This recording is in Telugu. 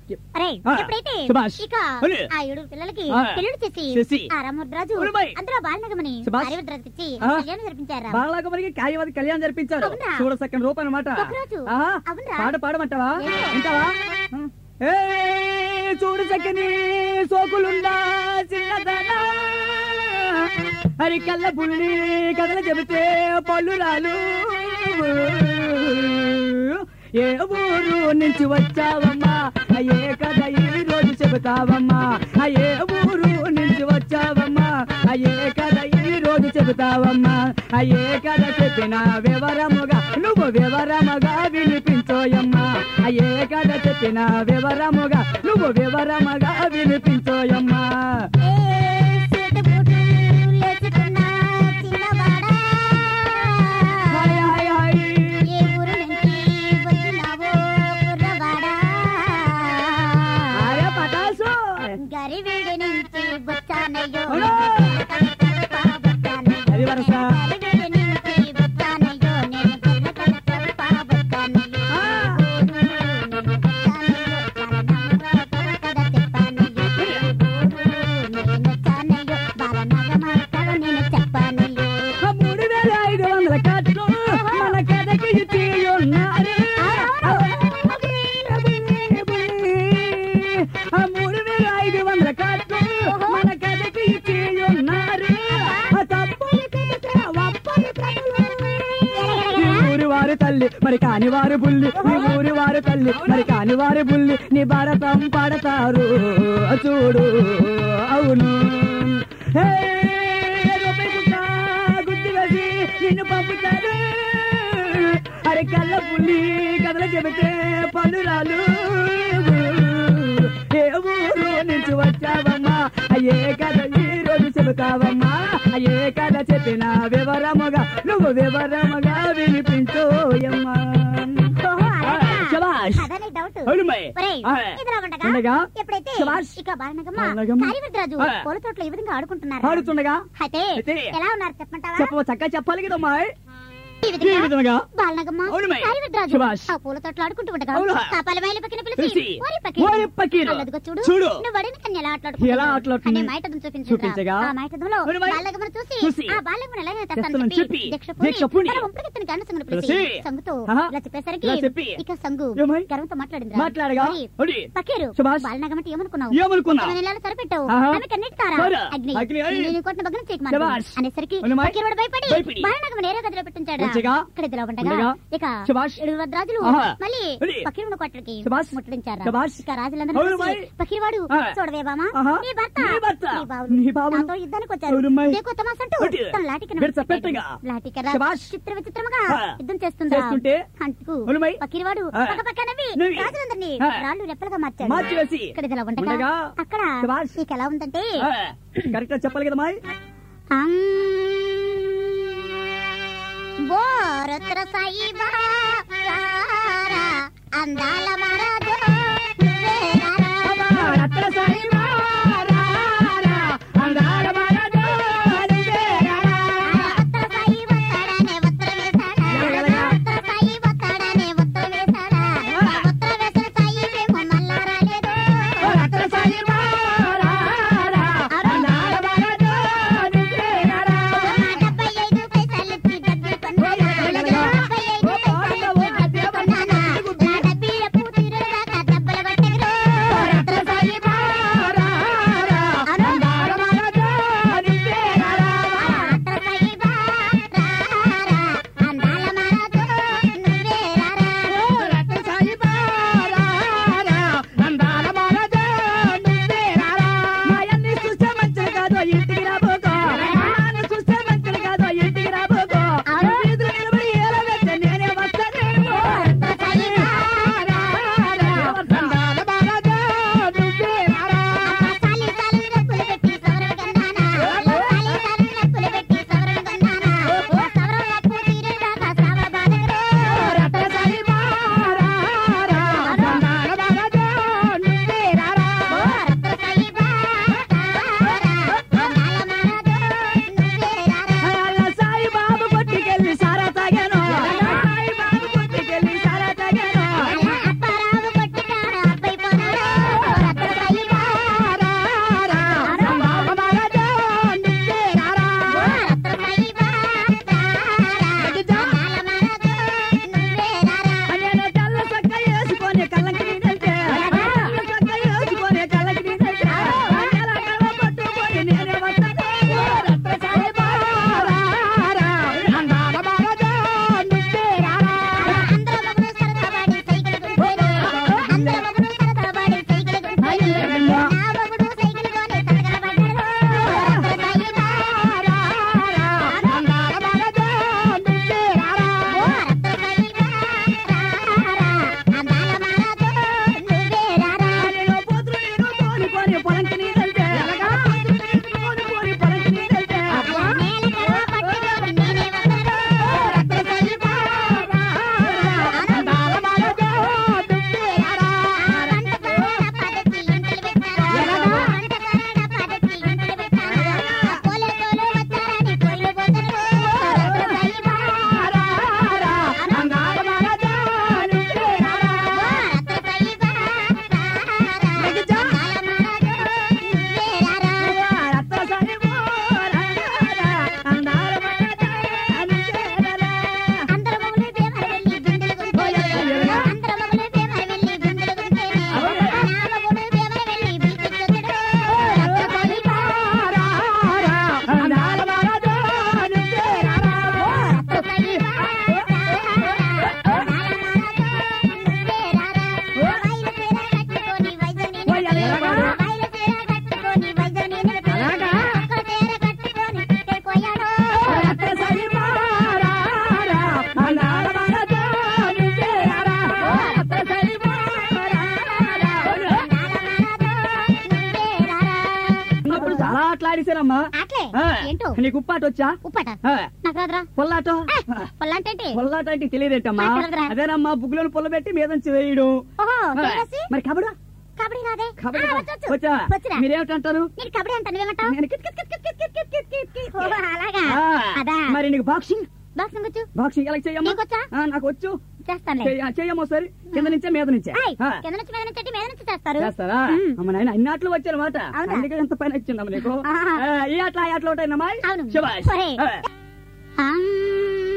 అరే ఆ, ఎప్పుడైతే సుభాష్. ఇక ఒలే. ఆ ఏడు పిల్లలకి ఆ. పెళ్లిళ్ళు చేసి చేసి. ఆ రామరాజు ఒలిమై. అందులో బాలనగమని సుభాష్. ఆర్యవద్రాజుకి ఇచ్చి ఆ. కళ్యాణం జరిపించారా బాలకమరికి కార్యవాది కళ్యాణం జరిపించారు అవునా? చూడ సక్కని రూపం అనమాట ఒకరోజు. అవునా? పాట పాడమంటావా ఏమో. వింటావా ఏ చూడు చక్కని సోకులుందా చిన్నదనా అరి కళ్ళ పుల్లి కథలు చెబితే పళ్ళు రాలు ఏ ఊరు నుంచి వచ్చావమ్మా అయ్యే కథ ఈ రోజు చెబుతావమ్మా అయ్యే ఊరు నుంచి వచ్చావమ్మా అయ్యే కథ ఈ రోజు చెబుతావమ్మా అయ్యే కథ చెప్పిన వివరముగా నువ్వు వివరముగా వినిపించోయమ్మా అయ్యే కథ చెప్పిన వివరముగా నువ్వు వివరముగా వినిపించోయమ్మా ఏ సీతబూటు లేచుకున్న చిన్నవాడా హాయ్ హాయ్ హాయ్ ఏ ఊరు నుంచి వచ్చినావో కుర్రవాడా హాయ్ పటాసు గరివీడి నుంచి వచ్చానయ్యో అవునా? వచ్చానయ్యో. అది వరస. గరివీడి నుంచి వచ్చానయ్యో నేను పిల్ల కలకల పాబొచ్చానయ్యో. ఆ. నేను వచ్చానయ్యో బాలనగమ కథ చెప్పానయ్యో. నేను వచ్చానయ్యో బాలనగమ కథ నేను చెప్పానయ్యో. ఆ మూడు వేల ఐదు వందల కట్లు మన కథకి ఇచ్చి ఉన్నారు ఆ మూడు వేల ఐదు వందల కట్లు మన కథకి ఇచ్చి ఉన్నారు ఆ తప్పులు కథకే ఒప్పని కథలు. ఈ ఊరి వారి తల్లి మరి కాని వారు బుల్లి ఈ ఊరి వారి తల్లి మరి కాని వారి బుల్లి నీ భారతం పాడతారు చూడు అవును హే, రూపాయి గుడ్డ గుడ్డి వేసి నిన్ను పంపుతారు అరే కళ్ళ పుల్లి కథలు చెబితే పనురాలు ఏ ఊరు నుంచి వచ్చావమ్మా అయ్యే కథ ఈ రోజు చెబుతావమ్మా అయ్యే కథ చెప్పిన వివరముగా నువ్వు వివరముగా వినిపించోయమ్మా ఓహో, అలాగా? శభాష్. అదనే డౌట్ అవునుమై. ఒరేయ్, ఆ. ఎదురా ఉండగా, ఉండగా, ఎప్పుడైతే శభాష్. ఇక బాలనగమ్మ బాలనగమ్మ. కార్యవర్ధరాజు ఆ. పూల తోటలో ఈ విధంగా ఆడుకుంటున్నారు పాడుతుండగా అయితే అయితే ఎలా ఉన్నారు చెప్పమంటావా చెప్పవ చక్కగా చెప్పాలి కదమ్మా ఈ ఈ విధంగా విధంగా బాలనగమ్మ అవునుమై. కార్యవర్ధరాజు శభాష్. ఆ పూల తోటలో ఆడుకుంటూ ఉండగా అవునా? కాపాల మైలు పక్కన పిలిచి పిలిచి, ఓరి పక్కీరు. ఓరి పక్కీరు. అల్లదిగో చూడు చూడు. నువ్వు వడిన కన్య ఎలా ఆటలాడుకుంటున్నావు? ఎలా ఆటలాడుతుంది? అనే మైటదం చూపించు చూపించగా? ఆ మైటదంలో అవునుమై. బాలనగమ్మను చూసి చూసి, ఆ బాలనగమ్మను ఎలాగైనా తెస్తానని తెస్తానని చెప్పి, చెప్పి దీక్ష దీక్ష పూని పూని, తన ఒంపులకెత్తిన గండ సంగును పిలిచి పిలిచి, సంగుతో ఆహా. ఇలా చెప్పేసరికి ఇలా చెప్పి, ఇక సంగు ఏమై? గర్వంతో మాట్లాడింది మాట్లాడగా ఒడి. పకీరు శభాష్. బాలనగమంటే ఏమనుకున్నావు ఏమనుకున్నా? ఆమె నెలలు సరిపెట్టావు ఆహా. ఆమె కన్నీటి తారా తారా. అగ్ని అగ్ని, ఐ. నేను కొట్టిన భగ్నం చేయకమన్నాడు. శభాష్. అనేసరికి అవునమ్మా? పకీరుడు భయపడి భయపడి. బాలనగమ నేరే గదిలో పెట్టించాడు వచ్చగా? ఇక్కడ ఇదిలో ఉండగా ఉండగా? ఇక శభాష్. ఏడు వద్రాజులు ఆహా. మళ్ళీ ఒడి. పకీరుడు కొట్టడికి శభాష్. ముట్టడించారు శభాష్. ఇక రాజులందరూ అవునమ్మా? కలిసి పకీరువాడు ఆ. చూడవే బామా ఆహా. నీ భర్త నీ భర్త. నీ బావులు నీ బావులు. నాతో యుద్ధానికి వచ్చారు అవునమ్మా? దేకో తమాసంటూ ఒడి. తన లాఠీకి విడత పెట్టగా? లాఠీకరా శభాష్. చిత్ర విచిత్రముగా ఆ. యుద్ధం చేస్తుందా చేస్తుంటే? అంటుకు అవునమ్మా? పకీరువాడు ఆ. పక్క పక్క నవ్వి నవ్వి. రాజులందరినీ ఆ. రాళ్ళు రెప్పలుగా మార్చాడు మార్చివేసి ఇక్కడ ఇలా ఉండగా ఉండగా? అక్కడ శభాష్. నీకు ఎలా ఉందంటే కరెక్ట్ గా చెప్పాలి కదమ్మా అం. బోరత్ర సాయిబా సారా అందాల మరదో నువ్వేనారా. అత్తల సాయి మారా, అందాల మరదో నువ్వేరా. ఉత్తర సాయి వస్తాడనే ఉత్తర వేశాడా. ఎలాగెలాగా? ఉత్తర సాయి వస్తాడనే ఉత్తర వేశాడా. ఉత్తర వేసిన సాయి మేము మళ్ళా రాలేదు. అత్తల సాయి మారా, అందాల మరదో నువ్వేరా. నా డెబ్బై ఐదు పైసలకి డబ్బులు కొన్నానా? ఎలాగెలాగా? డెబ్బై ఐదు పైసలకి డబ్బులు కొన్నానా? నా డబ్బీల పూతిరుగా అట్లా ఆడిసారమ్మా అట్లే ఆ, ఏంటో నీకు ఉప్పాట వచ్చా ఉప్పట ఆ, నాకు రాదురా పొల్లాట పొల్లంటే ఏంటి? పొల్లాట అంటే తెలియదేంటమ్మా నాకు తెలవదురా. అదేనమ్మా బుగ్గులను పొల్ల పెట్టి మీద నుంచి వేయడం ఓహో ఆ, తెలిసి మరి కబడా కబడ్డీ రాదే కబడ్డీ ఆ, వచ్చు, వచ్చు. వచ్చా వచ్చురా. మీరేమిటంటారు నీకు కబడ్డీ అంట నువ్వేమంటావు నేను కిట్ కిట్ కిట్ కిట్ కిట్ కిట్ కిట్ కిట్ కిట్ కిట్. ఓహో, అలాగా ఆ, అదా మరి నీకు బాక్సింగ్ బాక్సింగ్ వచ్చు బాక్సింగ్ ఎలా చెయ్యమ్మా నీకొచ్చా? ఆ, నాకు వచ్చు చేస్తానులే చెయ్య- చెయ్యమ్మా సరే కింద నుంచే మీద నుంచే ఏయ్, ఆ, కింద నుంచి మీద నుంచి అంటే మీద నుంచి చేస్తారు చేస్తారా ఉమ్. అమ్మ నాయన అన్ని ఆటలు వచ్చారన్నమాట అవునా? అందుకే ఎంత పైన వచ్చిందమ్మ నీకు ఆహా. ఆ, ఈ ఆటలు ఆ ఆటలు ఉంటాయన్నమ్మా అవును శభాష్. సరే ఆ. అమ్,